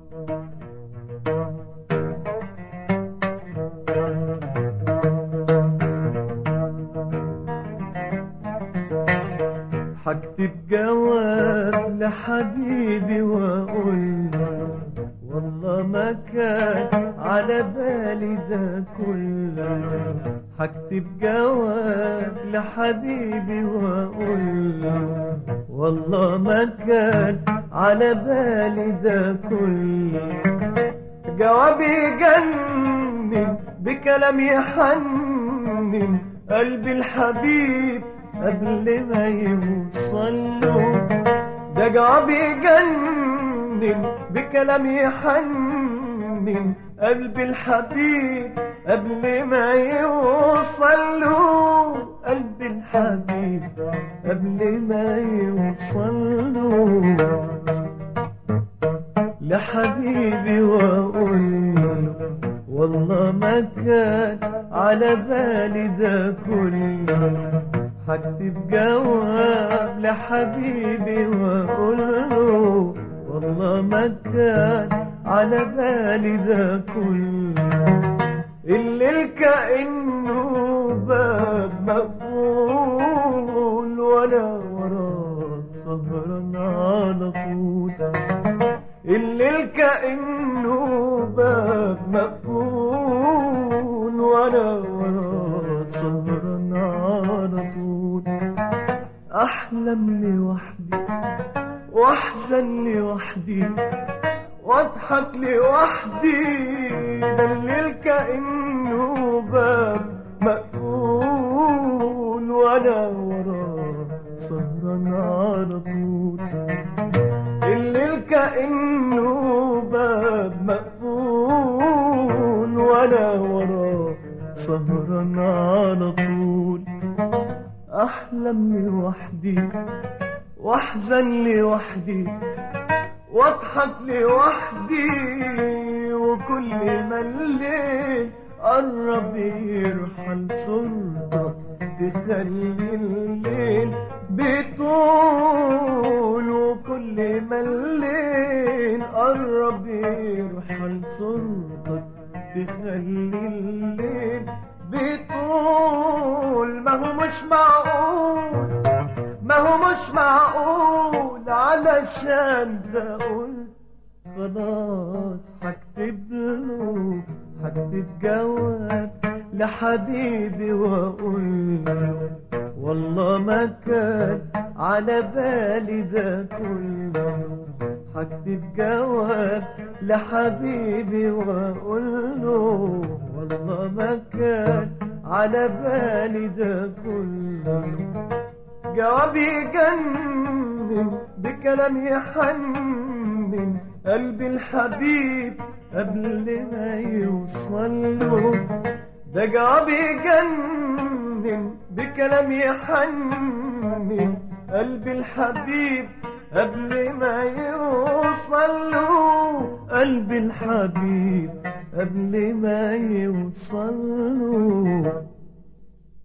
هكتب جواب لحبيبي واقول له والله ما كان على بالي ده كله هكتب جواب لحبيبي واقول له والله ما كان على بالي ده كله جوابي يجنن بكلام يحنن قلبي الحبيب قبل ما يوصل له ده جوابي يجنن بكلام يحنن قلبي الحبيب قبل ما يوصل له قلبي الحبيب قبل ما يوصل له لحبيبي واقول له والله ما كان على بالي ده كله هكتب جواب لحبيبي واقول له والله ما كان على بالي ده كله الليل كأنه باب مقفول وانا وراه سهران على طول الليل كأنه باب مقفول وانا وراه سهران على طول احلم لوحدي واحزن لوحدي واضحك لوحدي ده الليل كأنه باب مقفول وانا وراه سهران على طول الليل كأنه باب مقفول وانا وراه سهران على طول احلم لوحدي واحزن لوحدي واضحك لوحدي وكل ما الليل قرب يرحل صورتك تخلي الليل بيطول وكل ما الليل قرب يرحل صورتك تخلي الليل بيطول ما هو مش معقول ما هو مش معقول علشان ده قلت خلاص هكتب له هكتب جواب لحبيبي واقول له والله ما كان على بالي ده كله هكتب جواب لحبيبي واقول له والله ما كان على بالي ده كله جوابي يجنن بكلام يحنن قلبي الحبيب قبل ما يوصل له ده جوابي يجنن بكلام يحنن قلبي الحبيب قبل ما يوصل له قلبي الحبيب قبل ما يوصل له